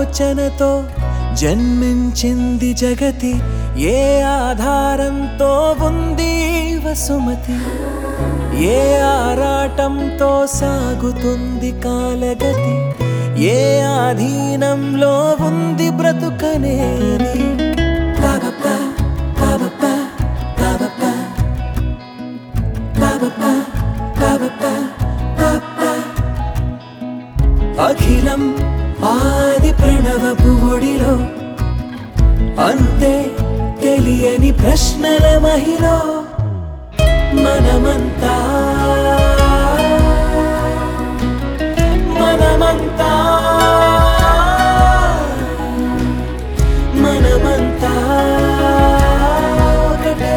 ఆలోచనతో జన్మించింది జగతి ఏ ఆధారంతో ఉంది వసుమతి ఏ ఆరాటంతో సాగుతుంది కాలగతి ఏ ఆధీనంలో ఉంది బ్రతుకనేది పాపప్ప, పాపప్ప, పాపప్ప, పాపప్ప, పాపప్ప, పాపప్ప. అఖిలం ఆది ప్రణవపు ఒడిలో అంతే తెలియని ప్రశ్నల మహిలో మనమంతా మనమంతా మనమంతా ఒకటే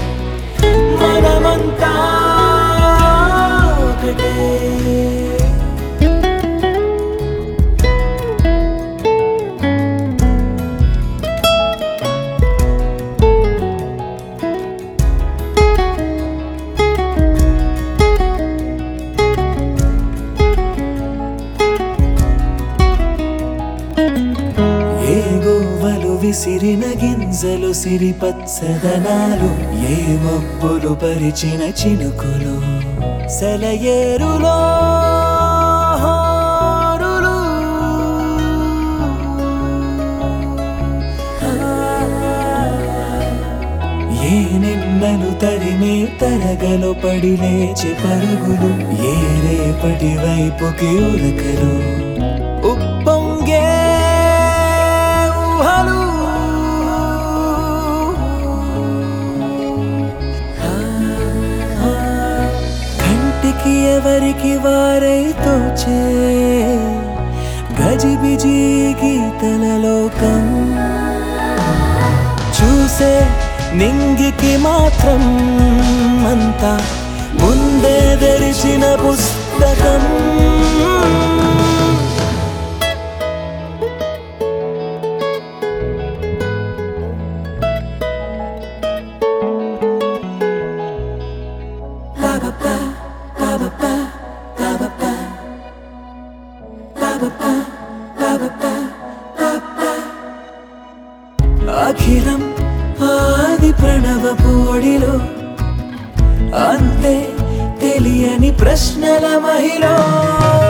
మనమంతా ఒకటే ఏ గోవలు విసిరిన గింజలు సిరిపచ్చదనాలు ఏ మబ్బులు పరిచిన చినుకులు సెలయేరులో హారులు. ఏ నిన్నలు తరిమే తరగలు పడి లేచి పరుగులు ఏ రేపటి వైపుకి ఉరకలు ఉప్పొంగే ఊహలు కంటికి ఎవరికి వారై తోచే గజిబిజి గీతల లోకం చూసే నింగికి మాత్రం అంతా ముందే తెరిచిన పుస్తకం అఖిలం ఆది ప్రణవపు ఒడిలో అంతే తెలియని ప్రశ్నల మహిళ